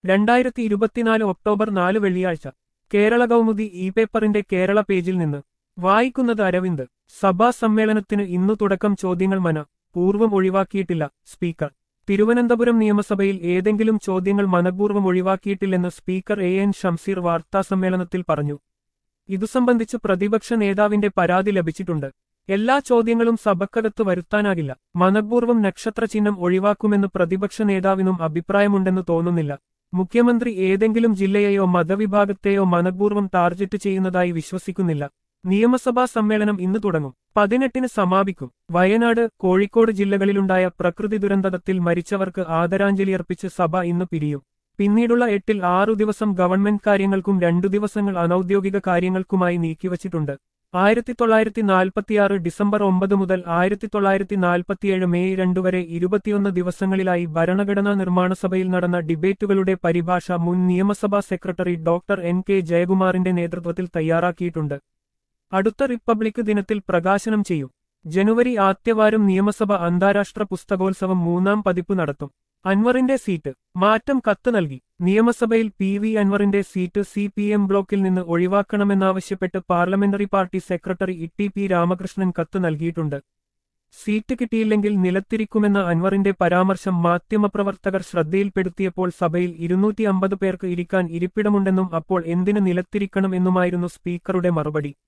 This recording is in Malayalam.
രണ്ടായിരത്തി ഇരുപത്തിനാല് ഒക്ടോബർ നാല് വെള്ളിയാഴ്ച കേരള കൗമുദി ഇ പേപ്പറിന്റെ കേരള പേജിൽ നിന്ന് വായിക്കുന്നത് അരവിന്ദ് സഭാ സമ്മേളനത്തിന് ഇന്നു തുടക്കം ചോദ്യങ്ങൾ മന പൂർവ്വം ഒഴിവാക്കിയിട്ടില്ല സ്പീക്കർ തിരുവനന്തപുരം നിയമസഭയിൽ ഏതെങ്കിലും ചോദ്യങ്ങൾ മനഃപൂർവ്വം ഒഴിവാക്കിയിട്ടില്ലെന്ന് സ്പീക്കർ എ എൻ ഷംസീർ വാർത്താസമ്മേളനത്തിൽ പറഞ്ഞു ഇതു സംബന്ധിച്ച് പ്രതിപക്ഷ നേതാവിന്റെ പരാതി ലഭിച്ചിട്ടുണ്ട് എല്ലാ ചോദ്യങ്ങളും സഭക്കകത്ത് വരുത്താനാകില്ല മനഃപൂർവ്വം നക്ഷത്രചിഹ്നം ഒഴിവാക്കുമെന്ന് പ്രതിപക്ഷ നേതാവിനും അഭിപ്രായമുണ്ടെന്ന് തോന്നുന്നില്ല മുഖ്യമന്ത്രി ഏതെങ്കിലും ജില്ലയെയോ മതവിഭാഗത്തെയോ മനഃപൂർവ്വം ടാർഗറ്റ് ചെയ്യുന്നതായി വിശ്വസിക്കുന്നില്ല നിയമസഭാ സമ്മേളനം ഇന്ന് തുടങ്ങും പതിനെട്ടിന് സമാപിക്കും വയനാട് കോഴിക്കോട് ജില്ലകളിലുണ്ടായ പ്രകൃതി ദുരന്തത്തിൽ മരിച്ചവർക്ക് ആദരാഞ്ജലി അർപ്പിച്ച് സഭ ഇന്ന് പിരിയും പിന്നീടുള്ള എട്ടിൽ ആറു ദിവസം ഗവൺമെന്റ് കാര്യങ്ങൾക്കും രണ്ടു ദിവസങ്ങൾ അനൌദ്യോഗിക കാര്യങ്ങൾക്കുമായി നീക്കിവച്ചിട്ടുണ്ട് ആയിരത്തി തൊള്ളായിരത്തി നാൽപ്പത്തിയാറ് ഡിസംബർ ഒമ്പത് മുതൽ ആയിരത്തി തൊള്ളായിരത്തി നാൽപ്പത്തിയേഴ് മെയ് രണ്ട് വരെ ഇരുപത്തിയൊന്ന് ദിവസങ്ങളിലായി ഭരണഘടനാ നിർമ്മാണ സഭയിൽ നടന്ന ഡിബേറ്റുകളുടെ പരിഭാഷ മുൻ നിയമസഭാ സെക്രട്ടറി ഡോക്ടർ എൻ കെ ജയകുമാറിന്റെ നേതൃത്വത്തിൽ തയ്യാറാക്കിയിട്ടുണ്ട് അടുത്ത റിപ്പബ്ലിക് ദിനത്തിൽ പ്രകാശനം ചെയ്യും ജനുവരി ആദ്യവാരം നിയമസഭ അന്താരാഷ്ട്ര പുസ്തകോത്സവം മൂന്നാം പതിപ്പ് നടത്തും അൻവറിന്റെ സീറ്റ് മാറ്റം കത്ത് നൽകി നിയമസഭയിൽ പി വി അൻവറിന്റെ സീറ്റ് സി പി എം ബ്ലോക്കിൽ നിന്ന് ഒഴിവാക്കണമെന്നാവശ്യപ്പെട്ട് parliamentary party secretary E P Ramakrishnan കത്ത് നൽകിയിട്ടുണ്ട് സീറ്റ് കിട്ടിയില്ലെങ്കിൽ നിലത്തിരിക്കുമെന്ന അൻവറിന്റെ പരാമർശം മാധ്യമപ്രവർത്തകർ ശ്രദ്ധയിൽപ്പെടുത്തിയപ്പോൾ സഭയിൽ ഇരുന്നൂറ്റി അമ്പത് പേർക്ക് ഇരിക്കാൻ ഇരിപ്പിടമുണ്ടെന്നും അപ്പോൾ എന്തിന് നിലത്തിരിക്കണം എന്നുമായിരുന്നു സ്പീക്കറുടെ മറുപടി